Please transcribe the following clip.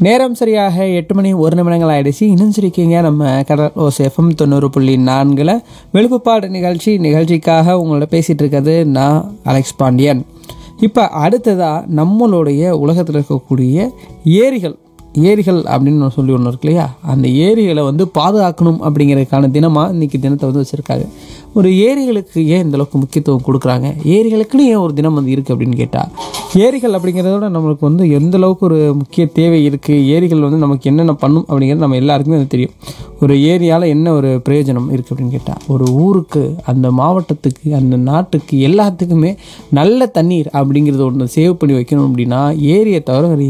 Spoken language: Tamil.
நேரம் சரியாக எட்டு மணி ஒரு நிமிடங்கள் ஆயிடுச்சு இணைஞ்சிருக்கீங்க நம்ம கடல் ஓஸ் எஃப்எம் தொண்ணூறு புள்ளி நான்கில் வெளுப்புப்பாடு நிகழ்ச்சி நிகழ்ச்சிக்காக உங்களோட பேசிகிட்டு இருக்கிறது நான் அலெக்ஸ் பாண்டியன் இப்போ அடுத்ததாக நம்மளுடைய உலகத்தில் இருக்கக்கூடிய ஏரிகள் ஏரிகள் அப்படின்னு சொல்லி ஒன்று இருக்கு இல்லையா அந்த ஏரிகளை வந்து பாதுகாக்கணும் அப்படிங்கிறதுக்கான தினமாக இன்றைக்கி தினத்தை வந்து வச்சுருக்காங்க ஒரு ஏரிகளுக்கு ஏன் இந்த அளவுக்கு முக்கியத்துவம் கொடுக்குறாங்க ஏரிகளுக்குன்னு ஏன் ஒரு தினம் வந்து இருக்குது அப்படின்னு கேட்டால் ஏரிகள் அப்படிங்கிறத விட நம்மளுக்கு வந்து எந்த அளவுக்கு ஒரு முக்கிய தேவை இருக்குது ஏரிகள் வந்து நமக்கு என்னென்ன பண்ணும் அப்படிங்கிறது நம்ம எல்லாருக்குமே அது தெரியும் ஒரு ஏரியால் என்ன ஒரு பிரயோஜனம் இருக்குது அப்படின்னு கேட்டால் ஒரு ஊருக்கு அந்த மாவட்டத்துக்கு அந்த நாட்டுக்கு எல்லாத்துக்குமே நல்ல தண்ணீர் அப்படிங்கிறது ஒன்று சேவ் பண்ணி வைக்கணும் அப்படின்னா ஏரியை தவிர வேறு